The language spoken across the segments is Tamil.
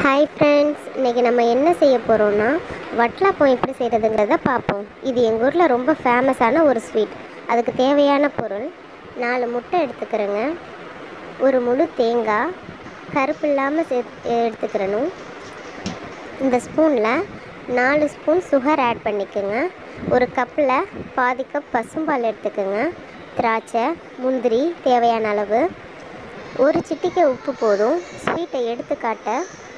ஹாய் ஃப்ரெண்ட்ஸ் இன்றைக்கி நம்ம என்ன செய்ய போகிறோம்னா வட்டலாப்பம் எப்படி செய்கிறதுங்கிறத பார்ப்போம் இது எங்கள் ஊரில் ரொம்ப ஃபேமஸான ஒரு ஸ்வீட் அதுக்கு தேவையான பொருள் நாலு முட்டை எடுத்துக்கிறேங்க ஒரு முழு தேங்காய் கருப்பு இல்லாமல் சே எடுத்துக்கிறணும் இந்த ஸ்பூனில் நாலு ஸ்பூன் சுகர் ஆட் பண்ணிக்கோங்க ஒரு கப்பில் பாதி கப் பசும்பால் எடுத்துக்கோங்க திராட்சை முந்திரி தேவையான அளவு ஒரு சிட்டிக்கை உப்பு போதும் ஸ்வீட்டை எடுத்து காட்ட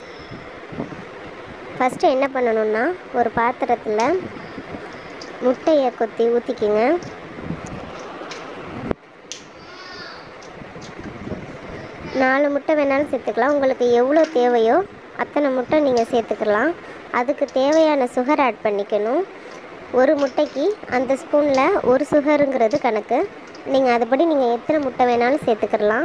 ஃபஸ்ட்டு என்ன பண்ணணும்னா ஒரு பாத்திரத்தில் முட்டையை கொத்தி ஊற்றிக்கிங்க நாலு முட்டை வேணாலும் சேர்த்துக்கலாம் உங்களுக்கு எவ்வளோ தேவையோ அத்தனை முட்டை நீங்கள் சேர்த்துக்கலாம் அதுக்கு தேவையான சுகர் ஆட் பண்ணிக்கணும் ஒரு முட்டைக்கு அந்த ஸ்பூனில் ஒரு சுகருங்கிறது கணக்கு நீங்கள் அதுபடி நீங்கள் எத்தனை முட்டை வேணாலும் சேர்த்துக்கலாம்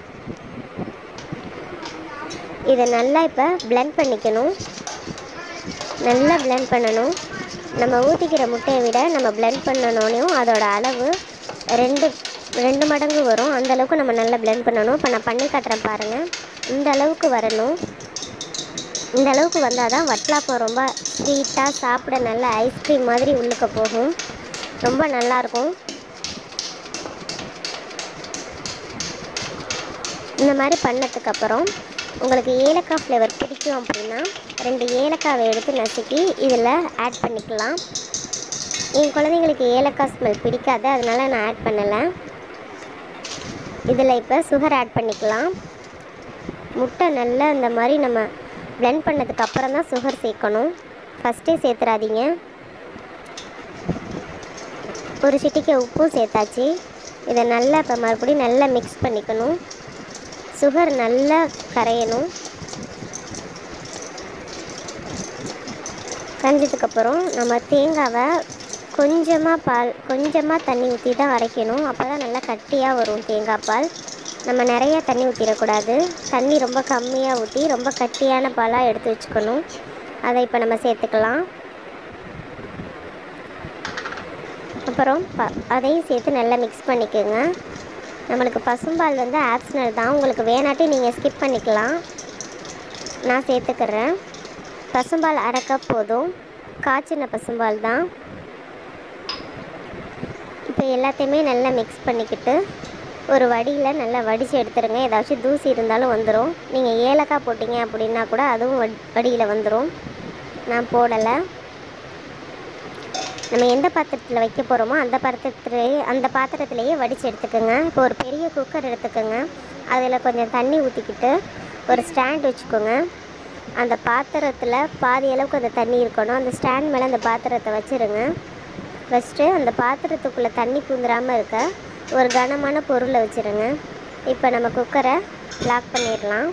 இதை நல்லா இப்போ பிளெண்ட் பண்ணிக்கணும் நல்லா பிளெண்ட் பண்ணணும் நம்ம ஊற்றிக்கிற முட்டையை விட நம்ம பிளெண்ட் பண்ணனோனையும் அதோட அளவு ரெண்டு ரெண்டு மடங்கு வரும் அந்த அளவுக்கு நம்ம நல்லா பிளெண்ட் பண்ணணும் இப்போ நான் பண்ணி காட்டுறேன் பாருங்கள் இந்த அளவுக்கு வரணும் இந்த அளவுக்கு வந்தால் தான் வட்டலாப்பம் ரொம்ப ஸ்வீட்டாக சாப்பிட நல்ல ஐஸ்கிரீம் மாதிரி உள்ளுக்க போகும் ரொம்ப நல்லாயிருக்கும் இந்த மாதிரி பண்ணதுக்கப்புறம் உங்களுக்கு ஏலக்காய் ஃப்ளேவர் பிடிக்கும் அப்படின்னா ரெண்டு ஏலக்காவை எடுத்து நசுக்கி இதில் ஆட் பண்ணிக்கலாம் என் குழந்தைங்களுக்கு ஏலக்காய் ஸ்மெல் பிடிக்காது அதனால் நான் ஆட் பண்ணலை இதில் இப்போ சுகர் ஆட் பண்ணிக்கலாம் முட்டை நல்லா இந்த மாதிரி நம்ம பிளெண்ட் பண்ணதுக்கு அப்புறம் தான் சுகர் சேர்க்கணும் ஃபஸ்ட்டே சேர்த்துறாதீங்க ஒரு சிட்டிக்கை உப்பும் சேர்த்தாச்சு இதை நல்லா இப்போ மறுபடியும் நல்லா மிக்ஸ் பண்ணிக்கணும் சுகர் நல்லா கரையணும் கரைஞ்சதுக்கப்புறம் நம்ம தேங்காவை கொஞ்சமாக பால் கொஞ்சமாக தண்ணி ஊற்றி தான் அரைக்கணும் அப்போ தான் நல்லா கட்டியாக வரும் தேங்காய் பால் நம்ம நிறைய தண்ணி ஊற்றிடக்கூடாது தண்ணி ரொம்ப கம்மியாக ஊற்றி ரொம்ப கட்டியான பாலாக எடுத்து வச்சுக்கணும் அதை இப்போ நம்ம சேர்த்துக்கலாம் அப்புறம் ப அதையும் சேர்த்து நல்லா மிக்ஸ் பண்ணிக்கோங்க நம்மளுக்கு பசும்பால் வந்து ஆப்ஷனல் தான் உங்களுக்கு வேணாட்டி நீங்கள் ஸ்கிப் பண்ணிக்கலாம் நான் சேர்த்துக்கிறேன் பசும்பால் அரை கப் போதும் காய்ச்சின பசும்பால் தான் இப்போ எல்லாத்தையுமே நல்லா மிக்ஸ் பண்ணிக்கிட்டு ஒரு வடியில் நல்லா வடித்து எடுத்துருங்க ஏதாச்சும் தூசி இருந்தாலும் வந்துடும் நீங்கள் ஏலக்காய் போட்டிங்க அப்படின்னா கூட அதுவும் வட் வடியில் வந்துடும் நான் போடலை நம்ம எந்த பாத்திரத்தில் வைக்க போகிறோமோ அந்த பாத்திரத்துலேயே அந்த பாத்திரத்துலேயே வடித்து எடுத்துக்கோங்க இப்போ ஒரு பெரிய குக்கர் எடுத்துக்கோங்க அதில் கொஞ்சம் தண்ணி ஊற்றிக்கிட்டு ஒரு ஸ்டாண்ட் வச்சுக்கோங்க அந்த பாத்திரத்தில் பாதி அளவுக்கு அந்த தண்ணி இருக்கணும் அந்த ஸ்டாண்ட் மேலே அந்த பாத்திரத்தை வச்சுருங்க வச்சுட்டு அந்த பாத்திரத்துக்குள்ளே தண்ணி பூந்துடாமல் இருக்க ஒரு கனமான பொருளை வச்சுருங்க இப்போ நம்ம குக்கரை லாக் பண்ணிடலாம்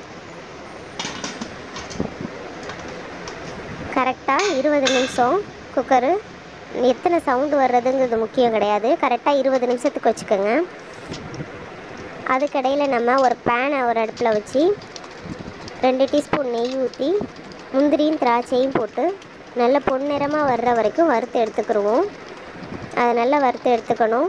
கரெக்டாக இருபது நிமிஷம் குக்கரு எத்தனை சவுண்டு வர்றதுங்கிறது முக்கியம் கிடையாது கரெக்டாக இருபது நிமிஷத்துக்கு வச்சுக்கோங்க அதுக்கடையில் நம்ம ஒரு பேனை ஒரு அடுப்பில் வச்சு ரெண்டு டீஸ்பூன் நெய் ஊற்றி முந்திரியும் திராட்சையும் போட்டு நல்ல பொன்னிறமாக வர்ற வரைக்கும் வறுத்து எடுத்துக்கிடுவோம் அதை நல்லா வறுத்து எடுத்துக்கணும்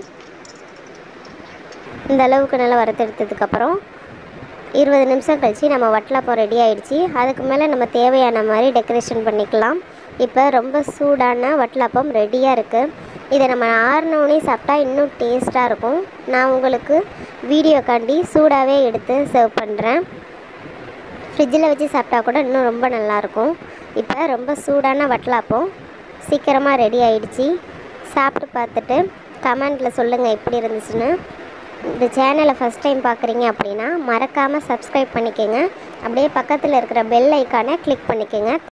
இந்த அளவுக்கு நல்லா வறுத்து எடுத்ததுக்கப்புறம் இருபது நிமிஷம் கழித்து நம்ம வட்டலாப்பம் ரெடி ஆகிடுச்சி அதுக்கு மேலே நம்ம தேவையான மாதிரி டெக்கரேஷன் பண்ணிக்கலாம் இப்போ ரொம்ப சூடான வட்டலாப்பம் ரெடியாக இருக்குது இதை நம்ம ஆறினோடனே சாப்பிட்டா இன்னும் டேஸ்ட்டாக இருக்கும் நான் உங்களுக்கு வீடியோக்காண்டி சூடாகவே எடுத்து சர்வ் பண்ணுறேன் ஃப்ரிட்ஜில் வச்சு சாப்பிட்டா கூட இன்னும் ரொம்ப நல்லாயிருக்கும் இப்போ ரொம்ப சூடான வட்டலாப்பம் சீக்கிரமாக ரெடி ஆகிடுச்சி சாப்பிட்டு பார்த்துட்டு கமெண்ட்டில் சொல்லுங்கள் எப்படி இருந்துச்சுன்னு இந்த சேனலை ஃபஸ்ட் டைம் பார்க்குறீங்க அப்படின்னா மறக்காமல் சப்ஸ்கிரைப் பண்ணிக்கோங்க அப்படியே பக்கத்தில் இருக்கிற பெல் ஐக்கானை கிளிக் பண்ணிக்கோங்க